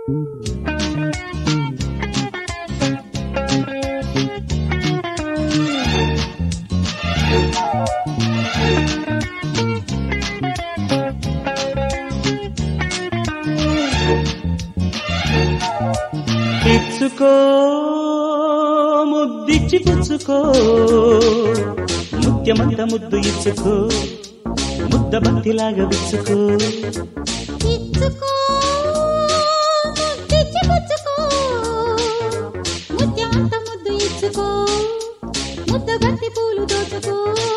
ఇచ్చుకో ముద్దిచ్చి పుచ్చుకో ముత్యమంత ముద్దు ఇచ్చుకో ముద్ద బంతిలాగా విచ్చుకో ఇచ్చుకో ముద్దిచ్చి పుచ్చుకో ముత్యమంత ముద్దు ఇచ్చుకో ముద్ద బంతి పూలు దోచుకో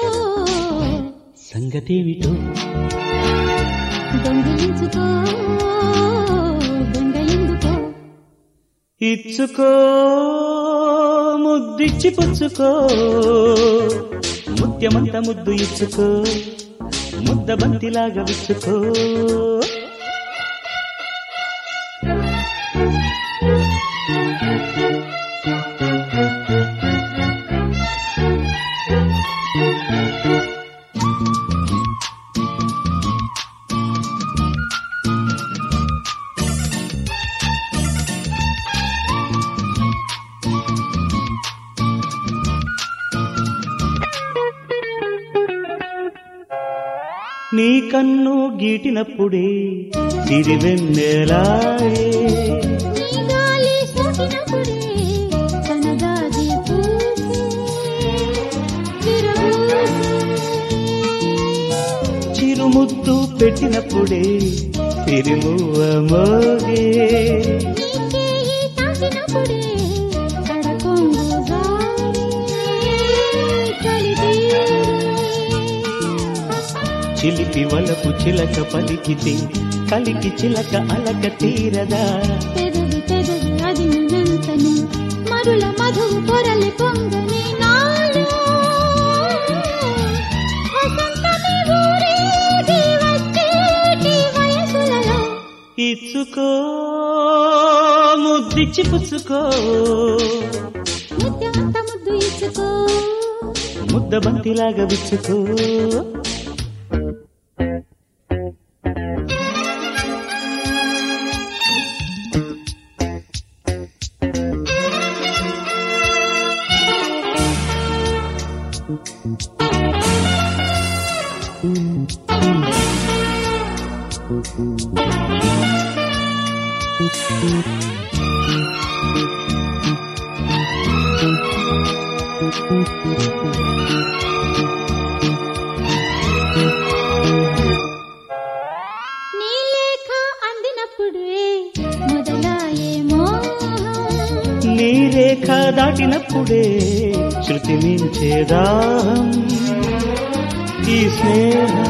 సంగతేమిటో దొంగిలించుకో దొంగ ఎందుకో ఇచ్చుకో ముద్దిచ్చి పుచ్చుకో ముత్యమంత ముద్దు ఇచ్చుకో ముద్ద బంతిలాగా విచ్చుకో నీ కన్ను గీటినప్పుడే సిరివెన్నెలాయే నీ గాలి సోకినప్పుడే కనగాజి పూసే విరబూసే చిరుముద్దు పెట్టినప్పుడే తిరుమువ మోగే నీకే ఈ తాకినప్పుడే కడకొంగు జారే కలిపి చిలిపి వలపు చిలక పలికితే కలికి చిలక అలక తీరదా పెదవి పెదవి అది నిరంతని మరుల మధువు పొరలి పొంగని నాలో వసంతమి ఊరేగి వచ్చేటి వయసులలో ఇచ్చుకో ముద్దిచ్చి పుచ్చుకో ముత్యమంత ముద్దు ఇచ్చుకో ముద్ద బంతిలాగా విచ్చుకో నీ లేఖ అందినప్పుడే మొదలాయే మోహం నీ రేఖ దాటినప్పుడే శృతి మించేదాహం ఈ స్నేహం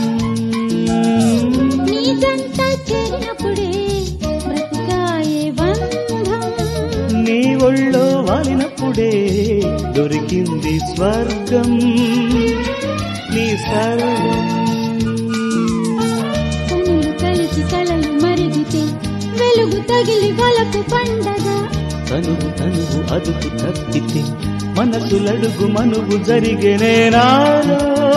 నీ జంట చేరినప్పుడే బ్రతికాయే బంధం నీ ఒళ్ళో వాలినప్పుడే దొరికింది స్వర్గం నీ సర్వం కనులు కలిసి కలలు మరిగితే వెలుగు తగిలి వలపు పండగ తనువు తనువు అదుపు తప్పితే మనసులడుగు మనువు జరిగేనే నాలో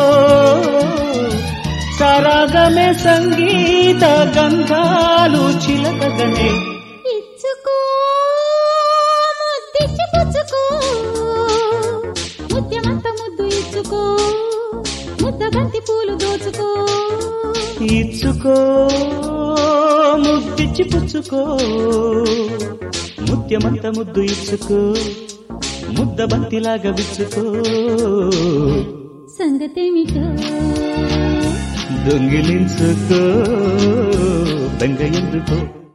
సరాగమే సంగీత గంధాలు చిలకగనే ఇచ్చుకో ముద్దిచ్చి పుచ్చుకో ముత్యమంత ముద్దు ఇచ్చుకో ముద్ద బంతి పూలు దోచుకో ఇచ్చుకో ముద్దిచ్చి పుచ్చుకో ముత్యమంత ముద్దు ఇచ్చుకో ముద్ద బంతిలాగా విచ్చుకో సంగతేమిటో దొంగిలించుకో బెంగ ఎందుకో